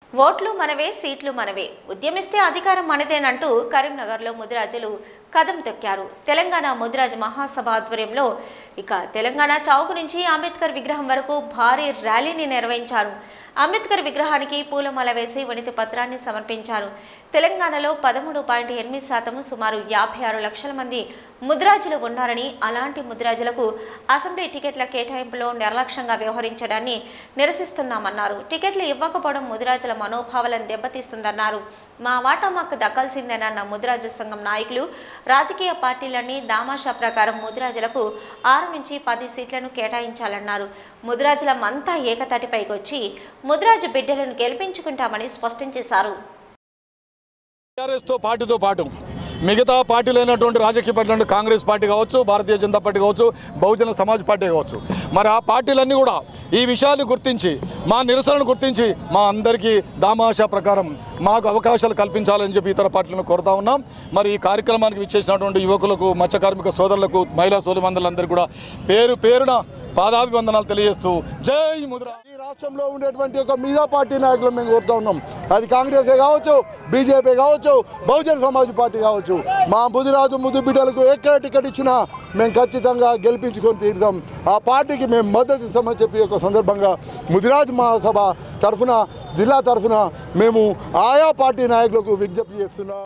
ఓట్లు మనవే సీట్లు మనవే ఉద్యమిస్తే అధికారం మనదేనంటూ కరీంనగర్లో ముదిరాజులు కదం తొక్కారు తెలంగాణ ముదిరాజ్ మహాసభ ఆధ్వర్యంలో ఇక తెలంగాణ చౌక్ నుంచి అంబేద్కర్ విగ్రహం వరకు భారీ ర్యాలీని నిర్వహించారు అంబేద్కర్ విగ్రహానికి పూలమాల వేసి వినతి పత్రాన్ని సమర్పించారు తెలంగాణలో పదమూడు పాయింట్ ఎనిమిది శాతం సుమారు యాభై ఆరు లక్షల మంది ముద్రాజులు ఉన్నారని అలాంటి ముద్రాజులకు అసెంబ్లీ టికెట్ల కేటాయింపులో నిర్లక్ష్యంగా వ్యవహరించడాన్ని నిరసిస్తున్నామన్నారు టికెట్లు ఇవ్వకపోవడం ముదిరాజుల మనోభావాలను దెబ్బతీస్తుందన్నారు మా వాటా మాకు దక్కాల్సిందేనన్న ముదిరాజు సంఘం నాయకులు రాజకీయ పార్టీలన్నీ దామాషా ప్రకారం ముదిరాజులకు ఆరు నుంచి పది సీట్లను కేటాయించాలన్నారు ముదిరాజులమంతా ఏకతాటిపైకి వచ్చి ముదిరాజు బిడ్డలను గెలిపించుకుంటామని స్పష్టం చేశారు టీఆర్ఎస్తో పార్టీతో పాటు మిగతా పార్టీలైనటువంటి రాజకీయ పార్టీలు కాంగ్రెస్ పార్టీ కావచ్చు భారతీయ జనతా పార్టీ కావచ్చు బహుజన సమాజ్ పార్టీ కావచ్చు మరి ఆ పార్టీలన్నీ కూడా ఈ విషయాన్ని గుర్తించి మా నిరసనను గుర్తించి మా అందరికీ దామాషా ప్రకారం మాకు అవకాశాలు కల్పించాలని చెప్పి ఇతర పార్టీలను కోరుతా ఉన్నాం మరి ఈ కార్యక్రమానికి విచ్చేసినటువంటి యువకులకు మత్స్య కార్మిక సోదరులకు మహిళా సోదరులందరికీ కూడా పేరు పేరున పాదాభివందనాలు తెలియజేస్తూ జై ముద్ర ఈ రాష్ట్రంలో ఉండేటువంటి ఒక మీడియా పార్టీ నాయకులు మేము కోరుతా ఉన్నాం అది కాంగ్రెస్ కావచ్చు బీజేపీ కావచ్చు బహుజన సమాజ్ పార్టీ కావచ్చు మా ముదిరాజు ముద్దు బిడ్డలకు ఎక్కడ టికెట్ ఇచ్చినా మేము ఖచ్చితంగా గెలిపించుకొని తీరుతాం ఆ పార్టీకి మేము మద్దతు ఇస్తామని చెప్పి ఒక సందర్భంగా ముదిరాజు మహాసభ తరఫున జిల్లా తరఫున మేము ఆయా పార్టీ నాయకులకు విజ్ఞప్తి చేస్తున్నాం